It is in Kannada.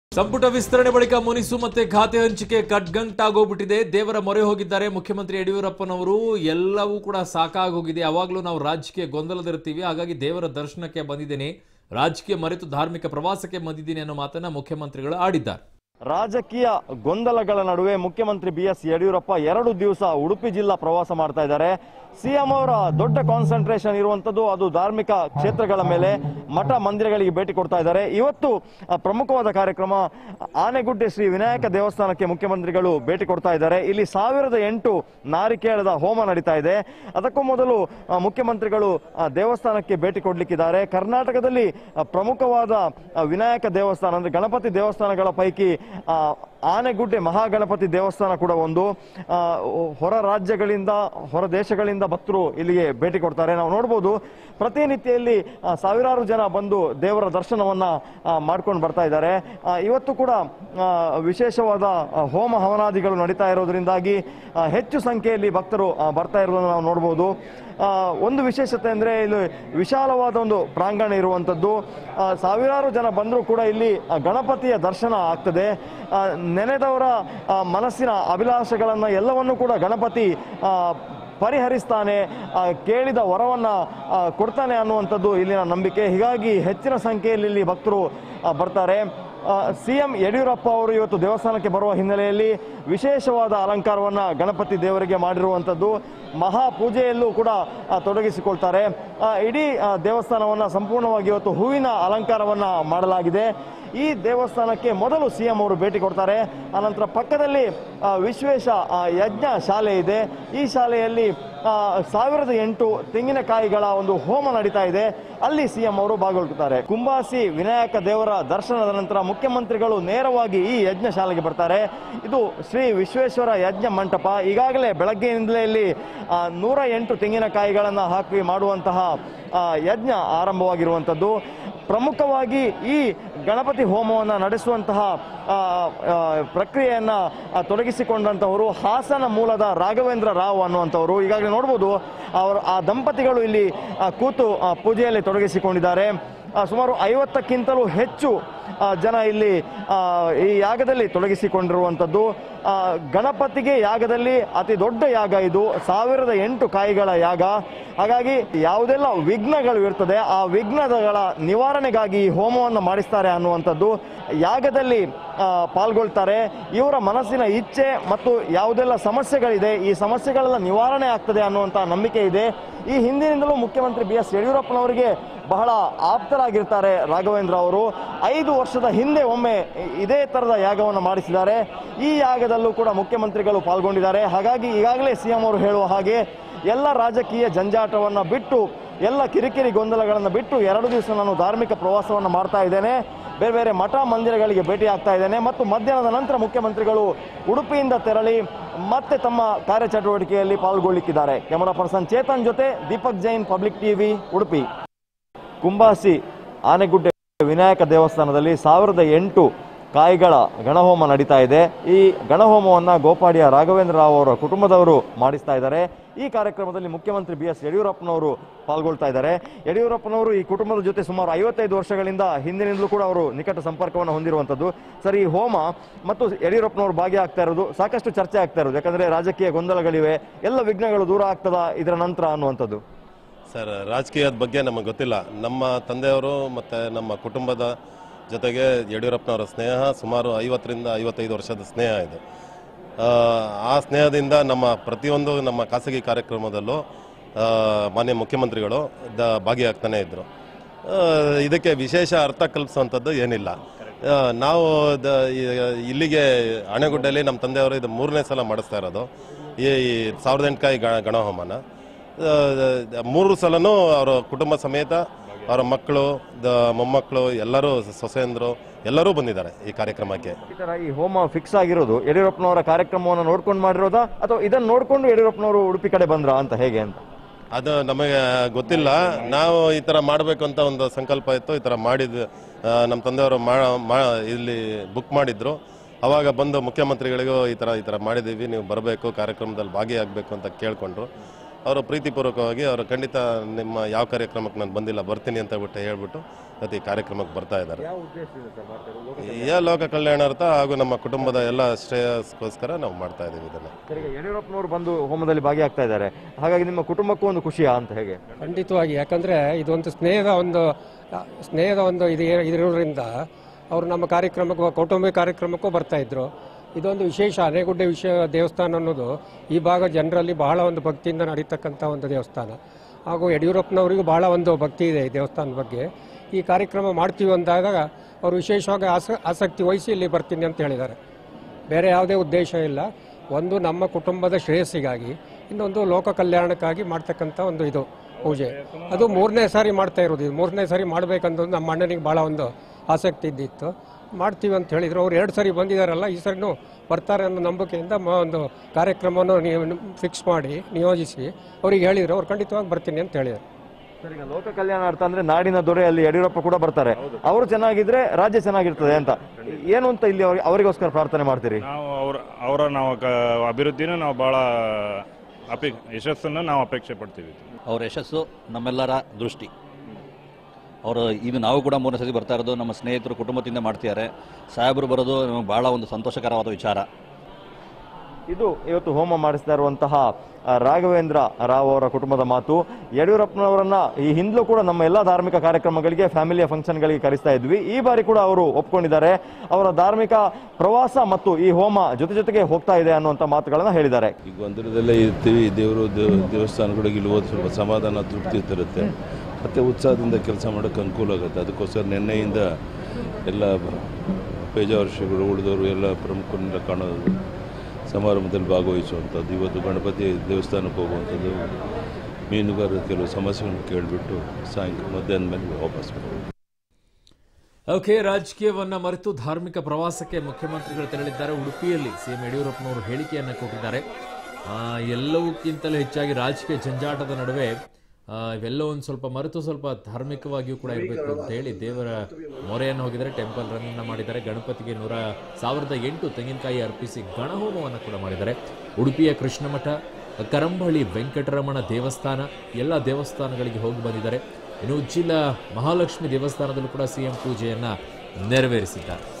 ಸಂಪುಟ ವಿಸ್ತರಣೆ ಬಳಿಕ ಮುನಿಸು ಮತ್ತೆ ಖಾತೆ ಹಂಚಿಕೆ ಕಟ್ಗಂಟಾಗೋಗ್ಬಿಟ್ಟಿದೆ ದೇವರ ಮೊರೆ ಹೋಗಿದ್ದಾರೆ ಮುಖ್ಯಮಂತ್ರಿ ಯಡಿಯೂರಪ್ಪನವರು ಎಲ್ಲವೂ ಕೂಡ ಸಾಕಾಗೋಗಿದೆ ಯಾವಾಗಲೂ ನಾವು ರಾಜಕೀಯ ಗೊಂದಲದಿರ್ತೀವಿ ಹಾಗಾಗಿ ದೇವರ ದರ್ಶನಕ್ಕೆ ಬಂದಿದ್ದೀನಿ ರಾಜಕೀಯ ಮರೆತು ಧಾರ್ಮಿಕ ಪ್ರವಾಸಕ್ಕೆ ಬಂದಿದ್ದೀನಿ ಅನ್ನೋ ಮಾತನ್ನ ಮುಖ್ಯಮಂತ್ರಿಗಳು ಆಡಿದ್ದಾರೆ ರಾಜಕೀಯ ಗೊಂದಲಗಳ ನಡುವೆ ಮುಖ್ಯಮಂತ್ರಿ ಬಿ ಎಸ್ ಯಡಿಯೂರಪ್ಪ ಎರಡು ದಿವಸ ಉಡುಪಿ ಜಿಲ್ಲಾ ಪ್ರವಾಸ ಮಾಡ್ತಾ ಇದ್ದಾರೆ ಸಿಎಂ ಅವರ ದೊಡ್ಡ ಕಾನ್ಸಂಟ್ರೇಷನ್ ಇರುವಂತದ್ದು ಅದು ಧಾರ್ಮಿಕ ಕ್ಷೇತ್ರಗಳ ಮೇಲೆ ಮಠ ಮಂದಿರಗಳಿಗೆ ಭೇಟಿ ಕೊಡ್ತಾ ಇದ್ದಾರೆ ಇವತ್ತು ಆ, ಪ್ರಮುಖವಾದ ಕಾರ್ಯಕ್ರಮ ಆನೆಗುಡ್ಡೆ ಶ್ರೀ ವಿನಾಯಕ ದೇವಸ್ಥಾನಕ್ಕೆ ಮುಖ್ಯಮಂತ್ರಿಗಳು ಭೇಟಿ ಕೊಡ್ತಾ ಇದ್ದಾರೆ ಇಲ್ಲಿ ಸಾವಿರದ ಎಂಟು ನಾರಿಕೇಳದ ಹೋಮ ನಡೀತಾ ಇದೆ ಅದಕ್ಕೂ ಮೊದಲು ಆ, ಮುಖ್ಯಮಂತ್ರಿಗಳು ಆ, ದೇವಸ್ಥಾನಕ್ಕೆ ಭೇಟಿ ಕೊಡ್ಲಿಕ್ಕಿದ್ದಾರೆ ಕರ್ನಾಟಕದಲ್ಲಿ ಆ, ಪ್ರಮುಖವಾದ ಆ, ವಿನಾಯಕ ದೇವಸ್ಥಾನ ಅಂದ್ರೆ ಗಣಪತಿ ದೇವಸ್ಥಾನಗಳ ಪೈಕಿ ಆ, ಆನೆಗುಡ್ಡೆ ಮಹಾಗಣಪತಿ ದೇವಸ್ಥಾನ ಕೂಡ ಒಂದು ಆ, ಹೊರ ರಾಜ್ಯಗಳಿಂದ ಹೊರ ದೇಶಗಳಿಂದ ಭಕ್ತರು ಇಲ್ಲಿಗೆ ಭೇಟಿ ಕೊಡ್ತಾರೆ ನಾವು ನೋಡ್ಬೋದು ಪ್ರತಿನಿತ್ಯ ಇಲ್ಲಿ ಆ, ಸಾವಿರಾರು ಜನ ಬಂದು ದೇವರ ದರ್ಶನವನ್ನ ಆ, ಮಾಡ್ಕೊಂಡು ಬರ್ತಾ ಇದ್ದಾರೆ ಆ, ಇವತ್ತು ಕೂಡ ಆ, ವಿಶೇಷವಾದ ಆ, ಹೋಮ ಹವನಾದಿಗಳು ನಡೀತಾ ಇರೋದ್ರಿಂದಾಗಿ ಆ, ಹೆಚ್ಚು ಸಂಖ್ಯೆಯಲ್ಲಿ ಭಕ್ತರು ಆ, ಬರ್ತಾ ಇರೋದನ್ನು ನಾವು ನೋಡ್ಬೋದು ಆ, ಒಂದು ವಿಶೇಷತೆ ಅಂದ್ರೆ ಇಲ್ಲಿ ವಿಶಾಲವಾದ ಒಂದು ಪ್ರಾಂಗಣ ಇರುವಂತದ್ದು ಆ, ಸಾವಿರಾರು ಜನ ಬಂದರೂ ಕೂಡ ಇಲ್ಲಿ ಆ, ಗಣಪತಿಯ ದರ್ಶನ ಆಗ್ತದೆ ಆ, ನೆನೆದವರ ಆ, ಮನಸ್ಸಿನ ಅಭಿಲಾಷೆಗಳನ್ನ ಎಲ್ಲವನ್ನೂ ಕೂಡ ಗಣಪತಿ ಆ, ಪರಿಹರಿಸ್ತಾನೆ ಆ, ಕೇಳಿದ ವರವನ್ನ ಆ, ಕೊಡ್ತಾನೆ ಅನ್ನುವಂಥದ್ದು ಇಲ್ಲಿನ ನಂಬಿಕೆ ಹೀಗಾಗಿ ಹೆಚ್ಚಿನ ಸಂಖ್ಯೆಯಲ್ಲಿ ಇಲ್ಲಿ ಭಕ್ತರು ಆ, ಬರ್ತಾರೆ ಸಿಎಂ ಯಡಿಯೂರಪ್ಪ ಅವರು ಇವತ್ತು ದೇವಸ್ಥಾನಕ್ಕೆ ಬರುವ ಹಿನ್ನೆಲೆಯಲ್ಲಿ ವಿಶೇಷವಾದ ಅಲಂಕಾರವನ್ನ ಗಣಪತಿ ದೇವರಿಗೆ ಮಾಡಿರುವಂಥದ್ದು ಮಹಾ ಪೂಜೆಯಲ್ಲೂ ಕೂಡ ಆ, ತೊಡಗಿಸಿಕೊಳ್ತಾರೆ ಆ, ಇಡೀ ಆ, ದೇವಸ್ಥಾನವನ್ನ ಸಂಪೂರ್ಣವಾಗಿ ಇವತ್ತು ಹೂವಿನ ಅಲಂಕಾರವನ್ನ ಮಾಡಲಾಗಿದೆ ಈ ದೇವಸ್ಥಾನಕ್ಕೆ ಮೊದಲು ಸಿಎಂ ಅವರು ಭೇಟಿ ಕೊಡ್ತಾರೆ ಆನಂತರ ಪಕ್ಕದಲ್ಲಿ ಆ, ವಿಶ್ವೇಶ ಆ, ಯಜ್ಞ ಶಾಲೆ ಇದೆ ಈ ಶಾಲೆಯಲ್ಲಿ ಆ, ಸಾವಿರದ ಎಂಟು ತೆಂಗಿನಕಾಯಿಗಳ ಒಂದು ಹೋಮ ನಡೀತಾ ಇದೆ ಅಲ್ಲಿ ಸಿಎಂ ಅವರು ಭಾಗವಹಿಸುತ್ತಾರೆ ಕುಂಬಾಸಿ ವಿನಾಯಕ ದೇವರ ದರ್ಶನದ ನಂತರ ಮುಖ್ಯಮಂತ್ರಿಗಳು ನೇರವಾಗಿ ಈ ಯಜ್ಞ ಶಾಲೆಗೆ ಬರ್ತಾರೆ ಇದು ಶ್ರೀ ವಿಶ್ವೇಶ್ವರ ಯಜ್ಞ ಮಂಟಪ ಈಗಾಗಲೇ ಬೆಳಗ್ಗೆಯಿಂದಲೇ ಇಲ್ಲಿ ಆ, ನೂರ ಎಂಟು ತೆಂಗಿನಕಾಯಿಗಳನ್ನು ಹಾಕಿ ಮಾಡುವಂತಹ ಆ, ಯಜ್ಞ ಆರಂಭವಾಗಿರುವಂಥದ್ದು ಪ್ರಮುಖವಾಗಿ ಈ ಗಣಪತಿ ಹೋಮವನ್ನು ನಡೆಸುವಂತಹ ಆ, ಆ, ಪ್ರಕ್ರಿಯೆಯನ್ನ ಆ, ತೊಡಗಿಸಿಕೊಂಡಂತವರು ಹಾಸನ ಮೂಲದ ರಾಘವೇಂದ್ರ ರಾವ್ ಅನ್ನುವಂಥವರು ಈಗಾಗಲೇ ನೋಡ್ಬೋದು ಅವರು ಆ ದಂಪತಿಗಳು ಇಲ್ಲಿ ಆ, ಕೂತು ಆ, ಪೂಜೆಯಲ್ಲಿ ತೊಡಗಿಸಿಕೊಂಡಿದ್ದಾರೆ ಆ, ಸುಮಾರು ಐವತ್ತಕ್ಕಿಂತಲೂ ಹೆಚ್ಚು ಆ, ಜನ ಇಲ್ಲಿ ಆ, ಈ ಯಾಗದಲ್ಲಿ ತೊಡಗಿಸಿಕೊಂಡಿರುವಂಥದ್ದು ಆ, ಗಣಪತಿಗೆ ಯಾಗದಲ್ಲಿ ಅತಿ ದೊಡ್ಡ ಯಾಗ ಇದು ಸಾವಿರದ ಎಂಟು ಕಾಯಿಗಳ ಯಾಗ ಹಾಗಾಗಿ ಯಾವುದೆಲ್ಲ ವಿಘ್ನಗಳು ಇರ್ತದೆ ಆ ವಿಘ್ನಗಳ ನಿವಾರಣೆಗಾಗಿ ಈ ಹೋಮವನ್ನು ಮಾಡಿಸ್ತಾರೆ ಅನ್ನುವಂಥದ್ದು ಯಾಗದಲ್ಲಿ ಆ, ಪಾಲ್ಗೊಳ್ತಾರೆ ಇವರ ಮನಸ್ಸಿನ ಇಚ್ಛೆ ಮತ್ತು ಯಾವುದೆಲ್ಲ ಸಮಸ್ಯೆಗಳಿದೆ ಈ ಸಮಸ್ಯೆಗಳೆಲ್ಲ ನಿವಾರಣೆ ಆಗ್ತದೆ ಅನ್ನುವಂಥ ನಂಬಿಕೆ ಇದೆ ಈ ಹಿಂದಿನಿಂದಲೂ ಮುಖ್ಯಮಂತ್ರಿ ಬಿ ಎಸ್ ಯಡಿಯೂರಪ್ಪನವರಿಗೆ ಬಹಳ ಆಪ್ತರಾಗಿರ್ತಾರೆ ರಾಘವೇಂದ್ರ ಅವರು ಐದು ವರ್ಷದ ಹಿಂದೆ ಒಮ್ಮೆ ಇದೇ ಥರದ ಯಾಗವನ್ನು ಮಾಡಿಸಿದ್ದಾರೆ ಈ ಯಾಗದಲ್ಲೂ ಕೂಡ ಮುಖ್ಯಮಂತ್ರಿಗಳು ಪಾಲ್ಗೊಂಡಿದ್ದಾರೆ ಹಾಗಾಗಿ ಈಗಾಗಲೇ ಸಿಎಂ ಅವರು ಹೇಳುವ ಹಾಗೆ ಎಲ್ಲ ರಾಜಕೀಯ ಜಂಜಾಟವನ್ನು ಬಿಟ್ಟು ಎಲ್ಲ ಕಿರಿಕಿರಿ ಗೊಂದಲಗಳನ್ನು ಬಿಟ್ಟು ಎರಡು ದಿವಸ ನಾನು ಧಾರ್ಮಿಕ ಪ್ರವಾಸವನ್ನು ಮಾಡ್ತಾ ಇದ್ದೇನೆ ಬೇರೆ ಬೇರೆ ಮಠ ಮಂದಿರಗಳಿಗೆ ಭೇಟಿ ಆಗ್ತಾ ಇದ್ದೇನೆ ಮತ್ತು ಮಧ್ಯಾಹ್ನದ ನಂತರ ಮುಖ್ಯಮಂತ್ರಿಗಳು ಉಡುಪಿಯಿಂದ ತೆರಳಿ ಮತ್ತೆ ತಮ್ಮ ಕಾರ್ಯಚಟುವಟಿಕೆಯಲ್ಲಿ ಪಾಲ್ಗೊಳ್ಳಿಕ್ಕಿದ್ದಾರೆ ಕ್ಯಾಮರಾ ಪರ್ಸನ್ ಚೇತನ್ ಜೊತೆ ದೀಪಕ್ ಜೈನ್ ಪಬ್ಲಿಕ್ ಟಿವಿ ಉಡುಪಿ ಕುಂಬಾಸಿ ಆನೆಗುಡ್ಡೆ ವಿನಾಯಕ ದೇವಸ್ಥಾನದಲ್ಲಿ ಸಾವಿರದ ಎಂಟು ಕಾಯಿಗಳ ಗಣಹೋಮ ನಡೀತಾ ಇದೆ ಈ ಗಣಹೋಮವನ್ನು ಗೋಪಾಡಿಯ ರಾಘವೇಂದ್ರ ರಾವ್ ಅವರ ಕುಟುಂಬದವರು ಮಾಡಿಸ್ತಾ ಇದ್ದಾರೆ ಈ ಕಾರ್ಯಕ್ರಮದಲ್ಲಿ ಮುಖ್ಯಮಂತ್ರಿ ಬಿ ಎಸ್ ಯಡಿಯೂರಪ್ಪನವರು ಪಾಲ್ಗೊಳ್ತಾ ಇದ್ದಾರೆ ಯಡಿಯೂರಪ್ಪನವರು ಈ ಕುಟುಂಬದ ಜೊತೆ ಸುಮಾರು ಐವತ್ತೈದು ವರ್ಷಗಳಿಂದ ಹಿಂದಿನಿಂದಲೂ ಕೂಡ ಅವರು ನಿಕಟ ಸಂಪರ್ಕವನ್ನು ಹೊಂದಿರುವಂಥದ್ದು ಸರ್ ಈ ಹೋಮ ಮತ್ತು ಯಡಿಯೂರಪ್ಪನವರು ಭಾಗಿಯಾಗ್ತಾ ಇರೋದು ಸಾಕಷ್ಟು ಚರ್ಚೆ ಆಗ್ತಾ ಇರೋದು ಯಾಕಂದ್ರೆ ರಾಜಕೀಯ ಗೊಂದಲಗಳಿವೆ ಎಲ್ಲ ವಿಘ್ನಗಳು ದೂರ ಆಗ್ತದ ಇದರ ನಂತರ ಅನ್ನುವಂಥದ್ದು ಸರ್ ರಾಜಕೀಯದ ಬಗ್ಗೆ ನಮಗೆ ಗೊತ್ತಿಲ್ಲ ನಮ್ಮ ತಂದೆಯವರು ಮತ್ತು ನಮ್ಮ ಕುಟುಂಬದ ಜೊತೆಗೆ ಯಡಿಯೂರಪ್ಪನವರ ಸ್ನೇಹ ಸುಮಾರು ಐವತ್ತರಿಂದ ಐವತ್ತೈದು ವರ್ಷದ ಸ್ನೇಹ ಇದು ಆ, ಆ ಸ್ನೇಹದಿಂದ ನಮ್ಮ ಪ್ರತಿಯೊಂದು ನಮ್ಮ ಖಾಸಗಿ ಕಾರ್ಯಕ್ರಮದಲ್ಲೂ ಆ, ಮಾನ್ಯ ಮುಖ್ಯಮಂತ್ರಿಗಳು ದ ಭಾಗಿಯಾಗ್ತಾನೆ ಇದ್ದರು ಇದಕ್ಕೆ ವಿಶೇಷ ಅರ್ಥ ಕಲ್ಪಿಸುವಂಥದ್ದು ಏನಿಲ್ಲ ಆ, ನಾವು ದ ಈ- ಇಲ್ಲಿಗೆ ಅಣೆಗುಡ್ಡಲ್ಲಿ ನಮ್ಮ ತಂದೆಯವರು ಇದು ಮೂರನೇ ಸಲ ಮಾಡಿಸ್ತಾ ಇರೋದು ಈ ಈ ಸಾವಿರದ ಎಂಟು ಗಣ ಗಣಹೋಮನ ಆ, ಮೂರು ಸಲನೂ ಅವರ ಕುಟುಂಬ ಸಮೇತ ಅವರ ಮಕ್ಕಳು ದ ಮೊಮ್ಮಕ್ಕಳು ಎಲ್ಲರೂ ಸೊಸೆಯಂದರು ಎಲ್ಲರೂ ಬಂದಿದ್ದಾರೆ ಈ ಕಾರ್ಯಕ್ರಮಕ್ಕೆ ಈ ತರ ಈ ಹೋಮ ಫಿಕ್ಸ್ ಆಗಿರೋದು ಯಡಿಯೂರಪ್ಪನವರ ಕಾರ್ಯಕ್ರಮವನ್ನು ನೋಡ್ಕೊಂಡು ಮಾಡಿರೋದಾ ಅಥವಾ ಇದನ್ನ ನೋಡ್ಕೊಂಡು ಯಡಿಯೂರಪ್ಪನವರು ಉಡುಪಿ ಕಡೆ ಬಂದ್ರ ಅಂತ ಹೇಗೆ ಅಂತ ಅದು ನಮಗೆ ಗೊತ್ತಿಲ್ಲ ನಾವು ಈ ಥರ ಮಾಡಬೇಕು ಅಂತ ಒಂದು ಸಂಕಲ್ಪ ಇತ್ತು ಈ ಥರ ಮಾಡಿದ ನಮ್ಮ ತಂದೆಯವರು ಮಾ- ಮಾ ಇಲ್ಲಿ ಬುಕ್ ಮಾಡಿದ್ರು ಅವಾಗ ಬಂದು ಮುಖ್ಯಮಂತ್ರಿಗಳಿಗೂ ಈ ಥರ ಈ ಥರ ಮಾಡಿದ್ದೀವಿ ನೀವು ಬರಬೇಕು ಕಾರ್ಯಕ್ರಮದಲ್ಲಿ ಭಾಗಿಯಾಗಬೇಕು ಅಂತ ಕೇಳಿಕೊಂಡ್ರು ಅವರು ಪ್ರೀತಿಪೂರ್ವಕವಾಗಿ ಅವರು ಖಂಡಿತ ನಿಮ್ಮ ಯಾವ ಕಾರ್ಯಕ್ರಮಕ್ಕೆ ನಾನು ಬಂದಿಲ್ಲ ಬರ್ತೀನಿ ಅಂತ ಬಿಟ್ಟು ಹೇಳ್ಬಿಟ್ಟು ಇವತ್ತು ಈ ಕಾರ್ಯಕ್ರಮಕ್ಕೆ ಬರ್ತಾ ಇದ್ದಾರೆ ಯಾವ ಉದ್ದೇಶದಿಂದ ಸರ್ ಮಾಡ್ತಾರೆ ಈ ಲೋಕ ಕಲ್ಯಾಣಾರ್ಥ ಹಾಗೂ ನಮ್ಮ ಕುಟುಂಬದ ಎಲ್ಲ ಶ್ರೇಯಸ್ಗೋಸ್ಕರ ನಾವು ಮಾಡ್ತಾ ಇದ್ದೀವಿ ಇದನ್ನು ಸರ್ ಈಗ ಯಡಿಯೂರಪ್ಪನವರು ಬಂದು ಹೋಮದಲ್ಲಿ ಭಾಗಿಯಾಗ್ತಾ ಇದ್ದಾರೆ ಹಾಗಾಗಿ ನಿಮ್ಮ ಕುಟುಂಬಕ್ಕೂ ಒಂದು ಖುಷಿಯಾ ಅಂತ ಹೇಗೆ ಖಂಡಿತವಾಗಿ ಯಾಕಂದರೆ ಇದೊಂದು ಸ್ನೇಹದ ಒಂದು ಆ, ಸ್ನೇಹದ ಒಂದು ಇದು ಇರೋದ್ರಿಂದ ಅವರು ನಮ್ಮ ಕಾರ್ಯಕ್ರಮಕ್ಕೂ ಕೌಟುಂಬಿಕ ಕಾರ್ಯಕ್ರಮಕ್ಕೂ ಬರ್ತಾ ಇದ್ರು ಇದೊಂದು ವಿಶೇಷ ಆನೆಗುಡ್ಡೆ ವಿಷಯ ದೇವಸ್ಥಾನ ಅನ್ನೋದು ಈ ಭಾಗ ಜನರಲ್ಲಿ ಬಹಳ ಒಂದು ಭಕ್ತಿಯಿಂದ ನಡೀತಕ್ಕಂಥ ಒಂದು ದೇವಸ್ಥಾನ ಹಾಗೂ ಯಡಿಯೂರಪ್ಪನವರಿಗೂ ಬಹಳ ಒಂದು ಭಕ್ತಿ ಇದೆ ಈ ದೇವಸ್ಥಾನದ ಬಗ್ಗೆ ಈ ಕಾರ್ಯಕ್ರಮ ಮಾಡ್ತೀವಿ ಅಂದಾಗ ಅವರು ವಿಶೇಷವಾಗಿ ಆಸ ಆಸಕ್ತಿ ವಹಿಸಿ ಇಲ್ಲಿ ಬರ್ತೀನಿ ಅಂತ ಹೇಳಿದ್ದಾರೆ ಬೇರೆ ಯಾವುದೇ ಉದ್ದೇಶ ಇಲ್ಲ ಒಂದು ನಮ್ಮ ಕುಟುಂಬದ ಶ್ರೇಯಸ್ಸಿಗಾಗಿ ಇನ್ನೊಂದು ಲೋಕ ಕಲ್ಯಾಣಕ್ಕಾಗಿ ಮಾಡ್ತಕ್ಕಂಥ ಒಂದು ಇದು ಪೂಜೆ ಅದು ಮೂರನೇ ಸಾರಿ ಮಾಡ್ತಾ ಇರೋದು ಇದು ಮೂರನೇ ಸಾರಿ ಮಾಡಬೇಕಂತ ನಮ್ಮ ಅಣ್ಣನಿಗೆ ಭಾಳ ಒಂದು ಆಸಕ್ತಿ ಇದ್ದಿತ್ತು ಮಾಡ್ತೀವಿ ಅಂತ ಹೇಳಿದ್ರು ಅವ್ರು ಎರಡು ಸಾರಿ ಬಂದಿದ್ದಾರಲ್ಲ ಈ ಸರಿನೂ ಬರ್ತಾರೆ ಅನ್ನೋ ನಂಬಿಕೆಯಿಂದ ಮ ಒಂದು ಕಾರ್ಯಕ್ರಮವನ್ನು ನೀವು ಫಿಕ್ಸ್ ಮಾಡಿ ನಿಯೋಜಿಸಿ ಅವ್ರಿಗೆ ಹೇಳಿದ್ರು ಅವ್ರು ಖಂಡಿತವಾಗಿ ಬರ್ತೀನಿ ಅಂತ ಹೇಳಿದರು ಸರ್ ಈಗ ಲೋಕ ಕಲ್ಯಾಣಾರ್ಥ ಅಂದ್ರೆ ನಾಡಿನ ದೊರೆ ಅಲ್ಲಿ ಯಡಿಯೂರಪ್ಪ ಕೂಡ ಬರ್ತಾರೆ ಅವರು ಚೆನ್ನಾಗಿದ್ರೆ ರಾಜ್ಯ ಚೆನ್ನಾಗಿರ್ತದೆ ಅಂತ ಏನು ಅಂತ ಇಲ್ಲಿ ಅವ್ರಿಗೆ- ಅವರಿಗೋಸ್ಕರ ಪ್ರಾರ್ಥನೆ ಮಾಡ್ತೀರಿ ನಾವು ಅವ್ರ ಅವರ ನಾವು ಕ ಅಭಿವೃದ್ಧಿನ ನಾವು ಭಾಳ ಅಪೇ ಯಶಸ್ಸನ್ನು ನಾವು ಅಪೇಕ್ಷೆ ಪಡ್ತೀವಿ ಅವರ ಯಶಸ್ಸು ನಮ್ಮೆಲ್ಲರ ದೃಷ್ಟಿ ಅವರು ಇದು ನಾವು ಕೂಡ ಮೂರನೇ ಸತಿ ಬರ್ತಾ ಇರೋದು ನಮ್ಮ ಸ್ನೇಹಿತರು ಕುಟುಂಬದಿಂದ ಮಾಡ್ತಿದ್ದಾರೆ ಸಾಹೇಬರು ಬರೋದು ನಮಗೆ ಭಾಳ ಒಂದು ಸಂತೋಷಕರವಾದ ವಿಚಾರ ಇದು ಇವತ್ತು ಹೋಮ ಮಾಡಿಸ್ತಾ ಇರುವಂತಹ ಆ, ರಾಘವೇಂದ್ರ ರಾವ್ ಅವರ ಕುಟುಂಬದ ಮಾತು ಯಡಿಯೂರಪ್ಪನವರನ್ನ ಈ ಹಿಂದಲೂ ಕೂಡ ನಮ್ಮ ಎಲ್ಲ ಧಾರ್ಮಿಕ ಕಾರ್ಯಕ್ರಮಗಳಿಗೆ ಫ್ಯಾಮಿಲಿಯ ಫಂಕ್ಷನ್ಗಳಿಗೆ ಕರೆಸ್ತಾ ಇದ್ವಿ ಈ ಬಾರಿ ಕೂಡ ಅವರು ಒಪ್ಕೊಂಡಿದ್ದಾರೆ ಅವರ ಧಾರ್ಮಿಕ ಪ್ರವಾಸ ಮತ್ತು ಈ ಹೋಮ ಜೊತೆ ಜೊತೆಗೆ ಹೋಗ್ತಾ ಇದೆ ಅನ್ನುವಂಥ ಮಾತುಗಳನ್ನ ಹೇಳಿದ್ದಾರೆ ಈಗ ಗೊಂದಲದಲ್ಲೇ ಇರ್ತೀವಿ ದೇವರು ದೇವ- ದೇವಸ್ಥಾನಗಳಿಗೆ ಇಲ್ಲಿ ಹೋದ್ರೆ ಸ್ವಲ್ಪ ಸಮಾಧಾನ ತೃಪ್ತಿ ಇರುತ್ತೆ ಮತ್ತು ಉತ್ಸಾಹದಿಂದ ಕೆಲಸ ಮಾಡೋಕ್ಕೆ ಅನುಕೂಲ ಆಗುತ್ತೆ ಅದಕ್ಕೋಸ್ಕರ ನಿನ್ನೆಯಿಂದ ಎಲ್ಲ ಪೇಜಾವರ್ಷಗಳು ಉಳಿದವರು ಎಲ್ಲ ಪ್ರಮುಖರನ್ನೆಲ್ಲ ಕಾಣೋದು ಸಮಾರಂಭದಲ್ಲಿ ಭಾಗವಹಿಸುವಂಥದ್ದು ಇವತ್ತು ಗಣಪತಿ ದೇವಸ್ಥಾನಕ್ಕೆ ಹೋಗುವಂಥದ್ದು ಮೀನುಗಾರರ ಕೆಲವು ಸಮಸ್ಯೆಗಳನ್ನು ಕೇಳಿಬಿಟ್ಟು ಸಾಯಂಕಾಲ ಮಧ್ಯಾಹ್ನ ಮೇಲೆ ವಾಪಸ್ ಬರೋದು ಓಕೆ ರಾಜಕೀಯವನ್ನ ಮರೆತು ಧಾರ್ಮಿಕ ಪ್ರವಾಸಕ್ಕೆ ಮುಖ್ಯಮಂತ್ರಿಗಳು ತೆರಳಿದ್ದಾರೆ ಉಡುಪಿಯಲ್ಲಿ ಸಿಎಂ ಯಡಿಯೂರಪ್ಪನವರು ಹೇಳಿಕೆಯನ್ನ ಕೊಟ್ಟಿದ್ದಾರೆ ಆ, ಎಲ್ಲವಕ್ಕಿಂತಲೂ ಹೆಚ್ಚಾಗಿ ರಾಜಕೀಯ ಜಂಜಾಟದ ನಡುವೆ ಆ, ಇವೆಲ್ಲ ಒಂದು ಸ್ವಲ್ಪ ಮರೆತು ಸ್ವಲ್ಪ ಧಾರ್ಮಿಕವಾಗಿಯೂ ಕೂಡ ಇರಬೇಕು ಅಂತ ಹೇಳಿ ದೇವರ ಮೊರೆಯನ್ನು ಹೋಗಿದ್ದಾರೆ ಟೆಂಪಲ್ ರನ್ ಮಾಡಿದ್ದಾರೆ ಗಣಪತಿಗೆ ನೂರ ಸಾವಿರದ ಎಂಟು ತೆಂಗಿನಕಾಯಿ ಅರ್ಪಿಸಿ ಗಣಹೋಮವನ್ನು ಕೂಡ ಮಾಡಿದ್ದಾರೆ ಉಡುಪಿಯ ಕೃಷ್ಣಮಠ ಕರಂಬಳಿ ವೆಂಕಟರಮಣ ದೇವಸ್ಥಾನ ಎಲ್ಲ ದೇವಸ್ಥಾನಗಳಿಗೆ ಹೋಗಿ ಬಂದಿದ್ದಾರೆ ಇನ್ನು ಉಜ್ಜಿಲ ಮಹಾಲಕ್ಷ್ಮಿ ದೇವಸ್ಥಾನದಲ್ಲೂ ಕೂಡ ಸಿಎಂ ಪೂಜೆಯನ್ನ ನೆರವೇರಿಸಿದ್ದಾರೆ